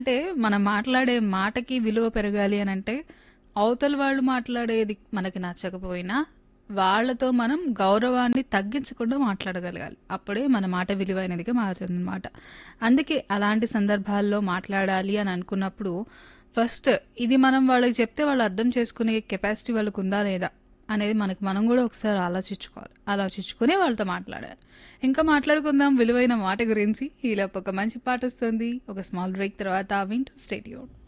అంటే మనం మాట్లాడే మాటకి విలువ పెరగాలి అని అంటే అవతల వాళ్ళు మాట్లాడేది మనకి నచ్చకపోయినా వాళ్ళతో మనం గౌరవాన్ని తగ్గించకుండా మాట్లాడగలగాలి అప్పుడే మన మాట విలువైనదిగా మారుతుంది అనమాట అందుకే అలాంటి సందర్భాల్లో మాట్లాడాలి అని అనుకున్నప్పుడు ఫస్ట్ ఇది మనం వాళ్ళకి చెప్తే వాళ్ళు అర్థం చేసుకునే కెపాసిటీ వాళ్ళకు ఉందా లేదా అనేది మనకి మనం కూడా ఒకసారి ఆలోచించుకోవాలి ఆలోచించుకుని వాళ్ళతో మాట్లాడాలి ఇంకా మాట్లాడుకుందాం విలువైన మాట గురించి ఈలోపు ఒక మంచి పాట వస్తుంది ఒక స్మాల్ బ్రేక్ తర్వాత వింటూ స్టేడియో